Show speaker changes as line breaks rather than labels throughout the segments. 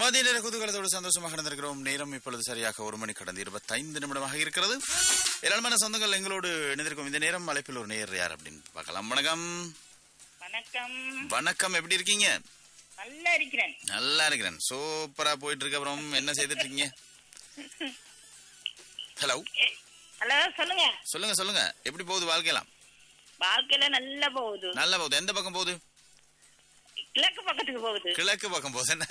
மதிய நேர குதூகலத்தோடு சந்தோஷமாக நடந்திருக்கிறோம் நேரம் இப்பொழுது சரியாக ஒரு மணி கடந்து இருபத்தைந்து நிமிடமாக இருக்கிறது ஏராளமான சொந்தங்கள் எங்களோடு இணைந்திருக்கும் இந்த நேரம் அழைப்பில் ஒரு நேர் யார் அப்படின்னு பார்க்கலாம் வணக்கம்
வணக்கம்
வணக்கம் எப்படி இருக்கீங்க
நல்லா இருக்கிறேன்
நல்லா இருக்கிறேன் சூப்பரா போயிட்டு இருக்கு அப்புறம் என்ன செய்துட்டு இருக்கீங்க ஹலோ
ஏ, ஹலோ சொல்லுங்க
சொல்லுங்க சொல்லுங்க எப்படி போகுது வாழ்க்கையெல்லாம்
வாழ்க்கையில நல்லா போகுது
நல்லா போகுது எந்த பக்கம் போகுது
கிழக்கு பக்கத்துக்கு போகுது
கிழக்கு பக்கம் போகுது என்ன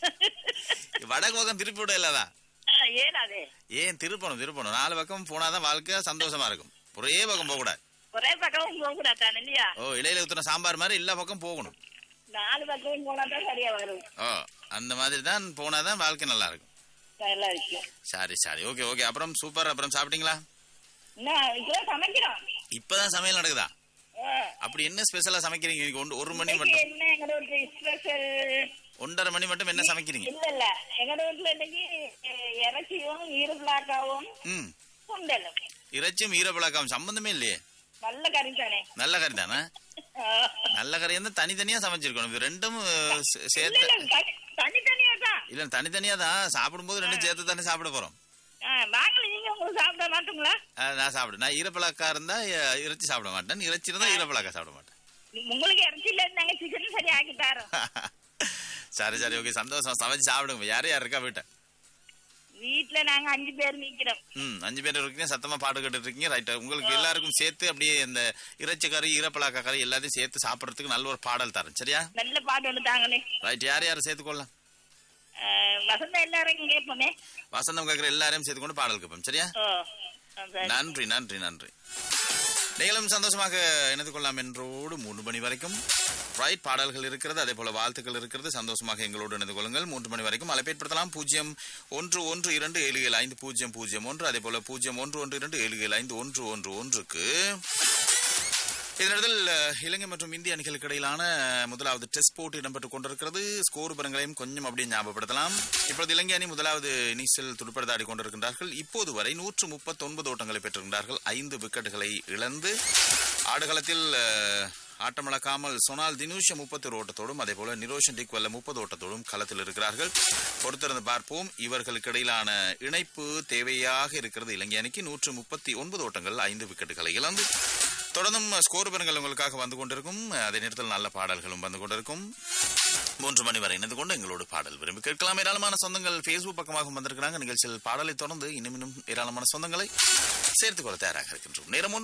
வடக்கு பக்கம் திருப்பி விட இல்லாதா
ஏனாதே
ஏன் திருப்பணும் திருப்பணும் நாலு பக்கம் போனாதான் வாழ்க்கை சந்தோஷமா இருக்கும் ஒரே பக்கம் போக கூடாது
ஒரே பக்கமும் போக கூடாதான் இல்லையா
ஓ இடையில ஊத்துன சாம்பார் மாதிரி எல்லா பக்கம் போகணும்
நாலு பக்கமும் போனா தான் சரியா வரும்
ஓ அந்த மாதிரி தான் போனாதான் வாழ்க்கை நல்லா இருக்கும்
நல்லா இருக்கு
சரி சரி ஓகே ஓகே அப்புறம் சூப்பர் அப்புறம் சாப்பிட்டீங்களா
என்ன இப்பதான் சமைக்கிறோம்
இப்பதான் சமையல் நடக்குதா
ஆ.
அப்படி என்ன ஸ்பெஷலா சமைக்கிறீங்க இன்னைக்கு ஒன்று- ஒரு மணி
இன்னைக்கு
மட்டும்
என்ன எங்க வீட்டுல ஸ்பெஷல்
ஒன்றரை மணி மட்டும் என்ன சமைக்கிறீங்க
இல்ல இல்ல எங்க வீட்டுல இன்னைக்கு அஹ், இறைச்சியும் ஈரப்பிளாக்காவும்
ம்
சுண்டலும்
இறைச்சியும் ஈரப்பழக்கம் சம்பந்தமே இல்லையே
நல்ல கறி தானே
நல்ல கறி தானே
ஆ.
நல்ல கறி வந்து தனித்தனியா சமைச்சிருக்கணும் இது ரெண்டும் அஹ், சே-
இல்ல
சேர்த்து
இல்ல தனி- தனித்தனியா தான்
இல்ல தனித்தனியா தான் சாப்பிடும்போது ரெண்டும் சேர்த்து தானே சாப்பிட போறோம்
ஆ, வாங்கல நீங்க உங்களுக்கு சாப்பிட மாட்டோங்களா
அஹ், நான் சாப்பிடு நான் ஈரப்பழக்கா இருந்தா அஹ், இறைச்சி சாப்பிட மாட்டேன் இறைச்சி இருந்தா ஈரப்பழக்கா சாப்பிட மாட்டேன்
உங்களுக்கு இறைச்சி இல்ல நாங்க சிக்கன் சரி ஆக்கி தரோம்
சரி சரி ஓகே சந்தோஷம் சமைச்சு சாப்பிடுங்க யார் யார் இருக்கா வீட்டை
வீட்டுல நாங்க அஞ்சு பேர் நிக்கிறோம்
ம் அஞ்சு பேர் இருக்கீங்க சத்தமா பாட்டு கேட்டுட்டு இருக்கீங்க ரைட் உங்களுக்கு எல்லாருக்கும் சேர்த்து அப்படியே இந்த இறைச்சி கறி ஈரப்பழக்க கறி எல்லாத்தையும் சேர்த்து சாப்பிடறதுக்கு நல்ல ஒரு பாடல் தரேன் சரியா
நல்ல பாட்டு ஒண்ணு தாங்களே
ரைட் யார் யார் சேர்த்துக்கொள்ளலாம்
ஆ, வசந்தா எல்லாரும் கேட்போமே
வசந்தம் கேட்குற எல்லாரையும் சேர்த்துக்கொண்டு பாடல் கேட்போம் சரியா
ஓ ஆ, சரி.
நன்றி நன்றி நன்றி நீங்களும் சந்தோஷமாக இணைந்து கொள்ளலாம் என்றோடு மூன்று மணி வரைக்கும் ரைட் பாடல்கள் இருக்கிறது அதே போல வாழ்த்துக்கள் இருக்கிறது சந்தோஷமாக எங்களோடு இணைந்து கொள்ளுங்கள் மூன்று மணி வரைக்கும் அழைப்பேற்படுத்தலாம் பூஜ்ஜியம் ஒன்று ஒன்று இரண்டு ஏழு ஏழு ஐந்து பூஜ்ஜியம் பூஜ்ஜியம் ஒன்று அதே போல பூஜ்ஜியம் ஒன்று ஒன்று இரண்டு ஏழு ஏழு ஐந்து ஒன்று ஒன்று ஒன்றுக்கு இதனிடத்தில் அஹ், இலங்கை மற்றும் இந்திய அணிகளுக்கு இடையிலான முதலாவது டெஸ்ட் போட்டி இடம்பெற்றுக் கொண்டிருக்கிறது ஸ்கோர் விவரங்களையும் கொஞ்சம் அப்படியே ஞாபகப்படுத்தலாம் இப்பொழுது இலங்கை அணி முதலாவது இன்னிங்ஸில் துடுப்படுத்தாடி கொண்டிருக்கின்றார்கள் இப்போது வரை நூற்று முப்பத்தி ஒன்பது ஓட்டங்களை பெற்றிருக்கின்றார்கள் ஐந்து விக்கெட்டுகளை இழந்து ஆடுகளத்தில் அஹ், ஆட்டமிழக்காமல் சொனால் தினூஷ முப்பத்தி ஒரு ஓட்டத்தோடும் அதே போல நிரோஷன் டிக்வல்ல முப்பது ஓட்டத்தோடும் களத்தில் இருக்கிறார்கள் பொறுத்திருந்து பார்ப்போம் இவர்களுக்கு இடையிலான இணைப்பு தேவையாக இருக்கிறது இலங்கை அணிக்கு நூற்று முப்பத்தி ஒன்பது ஓட்டங்கள் ஐந்து விக்கெட்டுகளை இழந்து தொடர்ந்தும் ஸ்கோர் பெறுங்கள் உங்களுக்காக வந்து கொண்டிருக்கும் அதே நேரத்தில் நல்ல பாடல்களும் வந்து கொண்டிருக்கும் மூன்று மணி வரை இணைந்து கொண்டு எங்களோடு பாடல் விரும்பி கேட்கலாம் ஏராளமான சொந்தங்கள் ஃபேஸ்புக் பக்கமாக வந்திருக்கிறாங்க நிகழ்ச்சியில் பாடலை தொடர்ந்து இன்னும் இன்னும் ஏராளமான சொந்தங்களை சேர்த்துக் கொள்ள தயாராக இருக்கின்றோம் நேரம் ஒன்று